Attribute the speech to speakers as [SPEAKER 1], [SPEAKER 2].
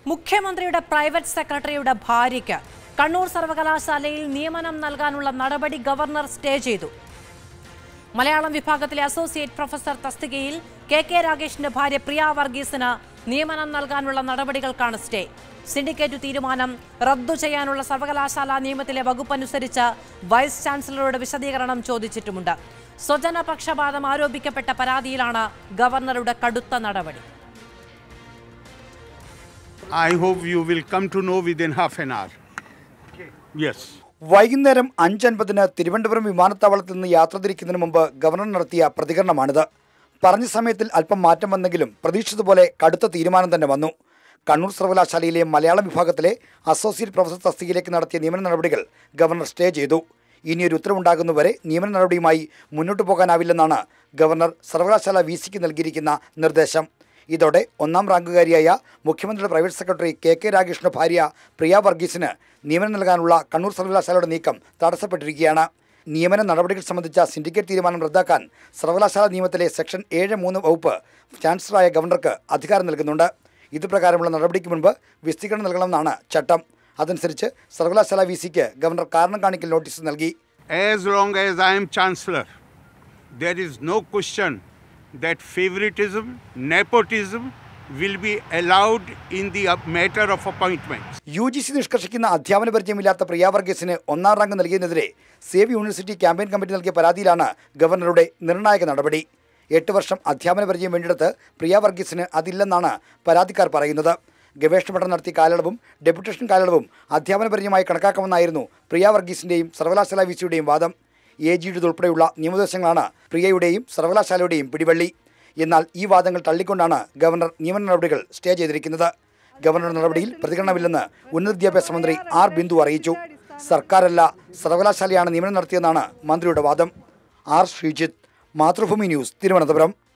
[SPEAKER 1] മുഖ്യമന്ത്രിയുടെ പ്രൈവറ്റ് സെക്രട്ടറിയുടെ ഭാര്യയ്ക്ക് കണ്ണൂർ സർവകലാശാലയിൽ നിയമനം നൽകാനുള്ള നടപടി ഗവർണർ സ്റ്റേ ചെയ്തു മലയാളം വിഭാഗത്തിലെ അസോസിയേറ്റ് പ്രൊഫസർ തസ്തികയിൽ കെ കെ രാഗേഷിന്റെ ഭാര്യ പ്രിയ വർഗീസിന് നിയമനം നൽകാനുള്ള നടപടികൾക്കാണ് സ്റ്റേ സിൻഡിക്കേറ്റ് തീരുമാനം റദ്ദു ചെയ്യാനുള്ള സർവകലാശാല നിയമത്തിലെ വകുപ്പനുസരിച്ച് വൈസ് ചാൻസലറുടെ വിശദീകരണം ചോദിച്ചിട്ടുമുണ്ട് സ്വജന പക്ഷപാതം ആരോപിക്കപ്പെട്ട പരാതിയിലാണ് ഗവർണറുടെ കടുത്ത നടപടി
[SPEAKER 2] I hope you will come to know within half an hour. Yes.
[SPEAKER 3] വൈകുന്നേരം അഞ്ചൻപതിന് തിരുവനന്തപുരം വിമാനത്താവളത്തിൽ നിന്ന് യാത്ര തിരിക്കുന്നതിന് മുമ്പ് ഗവർണർ നടത്തിയ പ്രതികരണമാണിത് പറഞ്ഞ സമയത്തിൽ അല്പം മാറ്റം വന്നെങ്കിലും പ്രതീക്ഷിച്ചതുപോലെ കടുത്ത തീരുമാനം തന്നെ വന്നു കണ്ണൂർ സർവകലാശാലയിലെ മലയാളം വിഭാഗത്തിലെ അസോസിയേറ്റ് പ്രൊഫസർ തസ്തികയിലേക്ക് നടത്തിയ നിയമന നടപടികൾ ഗവർണർ സ്റ്റേ ചെയ്തു ഇനിയൊരു ഉത്തരവുണ്ടാകുന്നവരെ നിയമന നടപടിയുമായി മുന്നോട്ടു പോകാനാവില്ലെന്നാണ് ഗവർണർ സർവകലാശാല വി സിക്ക് നൽകിയിരിക്കുന്ന നിർദ്ദേശം ഇതോടെ ഒന്നാം റാങ്കുകാരിയായ മുഖ്യമന്ത്രിയുടെ പ്രൈവറ്റ് സെക്രട്ടറി കെ കെ രാഗേഷിന്റെ ഭാര്യ പ്രിയ വർഗീസിന് നിയമനം നൽകാനുള്ള കണ്ണൂർ സർവകലാശാലയുടെ നീക്കം തടസ്സപ്പെട്ടിരിക്കുകയാണ് നിയമന നടപടികൾ സംബന്ധിച്ച സിൻഡിക്കേറ്റ് തീരുമാനം റദ്ദാക്കാൻ സർവകലാശാല നിയമത്തിലെ സെക്ഷൻ ഏഴ് മൂന്ന് വകുപ്പ് ചാൻസലറായ ഗവർണർക്ക് അധികാരം നൽകുന്നുണ്ട് ഇതുപ്രകാരമുള്ള നടപടിക്ക് മുൻപ് വിസ്തീർണം നൽകണമെന്നാണ് ചട്ടം അതനുസരിച്ച് സർവകലാശാല വി സിക്ക് ഗവർണർ കാരണം കാണിക്കൽ നോട്ടീസ് നൽകി
[SPEAKER 2] As long as I am Chancellor, there is no question that favoritism, nepotism will be allowed in the uh, matter of appointments.
[SPEAKER 3] U G C നിഷ്കർഷിക്കുന്ന അധ്യാപന പരിചയമില്ലാത്ത പ്രിയ വർഗീസിന് ഒന്നാം റാങ്ക് നൽകിയതിനെതിരെ സേവ് യൂണിവേഴ്സിറ്റി ക്യാമ്പയിൻ കമ്മിറ്റി നൽകിയ പരാതിയിലാണ് ഗവർണറുടെ നിർണായക നടപടി എട്ട് വർഷം അധ്യാപന പരിചയം വേണ്ടിയെടുത്ത് പ്രിയ വർഗീസിന് അതില്ലെന്നാണ് പരാതിക്കാർ പറയുന്നത് ഗവേഷണ പഠനം നടത്തിയ കാലയളവും ഡെപ്യൂട്ടേഷൻ കാലയളവും അധ്യാപന പരിചയമായി കണക്കാക്കാമെന്നായിരുന്നു പ്രിയ വർഗീസിന്റെയും സർവകലാശാല വി സിയുടെയും വാദം എ ജിയുടെ ഉൾപ്പെടെയുള്ള നിയമനിർദ്ദേശങ്ങളാണ് പ്രിയയുടെയും സർവകലാശാലയുടെയും പിടിവള്ളി എന്നാൽ ഈ വാദങ്ങൾ തള്ളിക്കൊണ്ടാണ് ഗവർണർ നിയമന നടപടികൾ സ്റ്റേ ചെയ്തിരിക്കുന്നത് ഗവർണറുടെ നടപടിയിൽ പ്രതികരണമില്ലെന്ന് ഉന്നത വിദ്യാഭ്യാസ മന്ത്രി ആർ ബിന്ദു അറിയിച്ചു സർക്കാരല്ല സർവകലാശാലയാണ് നിയമനം നടത്തിയെന്നാണ് മന്ത്രിയുടെ വാദം ആർ ശ്രീജിത്ത് മാതൃഭൂമി ന്യൂസ് തിരുവനന്തപുരം